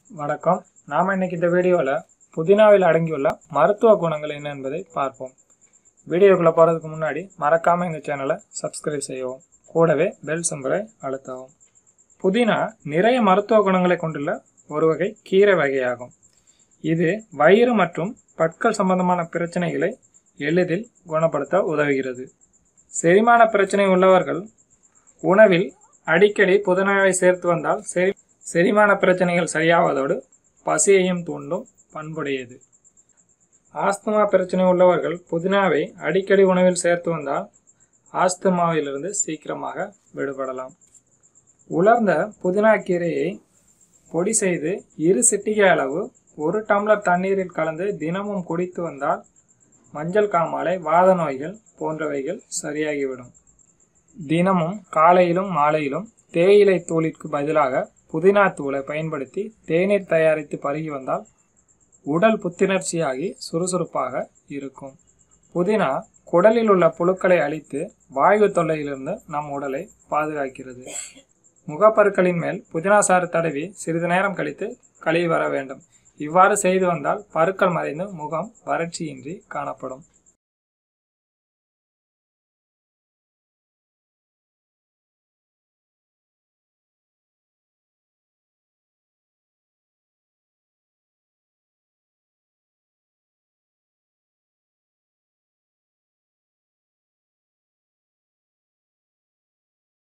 வணக்கம் நாம் இன்னைக்கு இந்த வீடியோவில் புதினாவில் அடங்கியுள்ள மருத்துவ குணங்கள் என்ன என்பதை பார்ப்போம் வீடியோக்குள்ளே போகிறதுக்கு முன்னாடி மறக்காமல் எங்கள் சேனலை சப்ஸ்கிரைப் செய்யவும் கூடவே பெல் சிம்பலை அழுத்தவும் புதினா நிறைய மருத்துவ குணங்களை கொண்டுள்ள ஒரு வகை கீரை வகையாகும் இது வயிறு மற்றும் பற்கள் சம்பந்தமான பிரச்சனைகளை எளிதில் குணப்படுத்த உதவுகிறது செரிமான பிரச்சனை உள்ளவர்கள் உணவில் அடிக்கடி புதினாவை சேர்த்து வந்தால் செரி செரிமான பிரச்சனைகள் சரியாவதோடு பசியையும் தூண்டும் பண்புடையது ஆஸ்துமா பிரச்சனை உள்ளவர்கள் புதினாவை அடிக்கடி உணவில் சேர்த்து வந்தால் ஆஸ்துமாவிலிருந்து சீக்கிரமாக விடுபடலாம் உலர்ந்த புதினா கீரையை பொடி செய்து இரு சிட்டிகை அளவு ஒரு டம்ளர் தண்ணீரில் கலந்து தினமும் குடித்து வந்தால் மஞ்சள் காமாலை வாத நோய்கள் போன்றவைகள் சரியாகிவிடும் தினமும் காலையிலும் மாலையிலும் தேயிலை தூளிற்கு பதிலாக புதினா தூளை பயன்படுத்தி தேநீர் தயாரித்து பருகி வந்தால் உடல் புத்துணர்ச்சியாகி சுறுசுறுப்பாக இருக்கும் புதினா குடலில் உள்ள புழுக்களை அழித்து வாயு தொல்லையிலிருந்து நம் உடலை பாதுகாக்கிறது முகப்பருக்களின் மேல் புதினா சாறு தடவி சிறிது நேரம் கழித்து கழுவி வர வேண்டும் இவ்வாறு செய்து வந்தால் பருக்கள் மறைந்து முகம் வறட்சியின்றி காணப்படும்